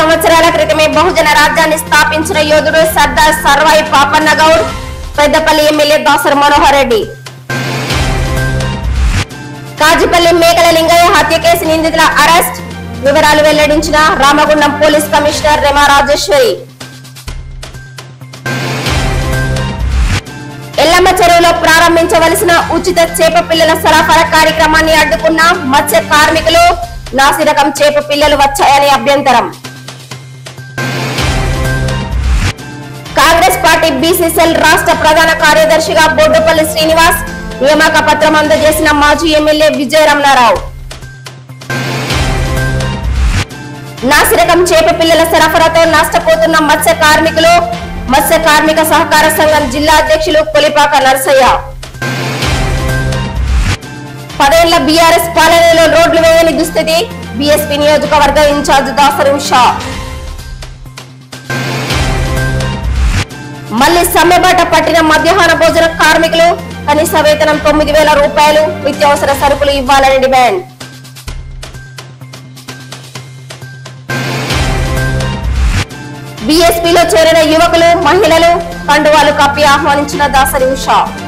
సంవత్సరాల క్రితమే బహుజన రాజ్యాన్ని స్థాపించిన యోధుడు సర్దార్ సర్వాయి పాపన్న గౌడ్ పెద్దపల్లి ఎమ్మెల్యే దాసరి మనోహర్ రెడ్డి కాజిపల్లి మేకల లింగయ్య హత్య కేసు నిందితుల అరెస్ట్ వివరాలు వెల్లడించిన రామగుండం పోలీస్ కమిషనర్ రెమా రాజేశ్వరి ఎల్లమ్మ చెరువులో ప్రారంభించవలసిన ఉచిత చేప పిల్లల సరఫరా కార్యక్రమాన్ని అడ్డుకున్న మత్స్య కార్మికులు నాసిరకం చేప పిల్లలు వచ్చాయని అభ్యంతరం కాంగ్రెస్ పార్టీ బీసీసీఎల్ రాష్ట్ర ప్రధాన కార్యదర్శిగా బొడ్డుపల్లి శ్రీనివాస్ నియామక పత్రం అందజేసిన మాజీ ఎమ్మెల్యే విజయ రమణారావు నాసిరకం చేప పిల్లల సరఫరాతో నష్టపోతున్న మత్స్య కార్మికులు మత్స్య కార్మిక సహకార సంఘం జిల్లా అధ్యక్షులు కొలిపాక నరసయ్య పదేళ్ల బీఆర్ఎస్ పాలనలో రోడ్లు వేయని దుస్థితి బీఎస్పీ నియోజకవర్గ ఇన్ఛార్జ్ దాసరి ఉషా మళ్లీ సమ్మెబాట పట్టిన మధ్యాహ్న భోజన కార్మికులు కనీస వేతనం తొమ్మిది వేల రూపాయలు నిత్యావసర సరుకులు ఇవ్వాలని డిమాండ్ బీఎస్పీలో చేరిన యువకులు మహిళలు కండువాలు కప్పి ఆహ్వానించిన దాసరి ఉషా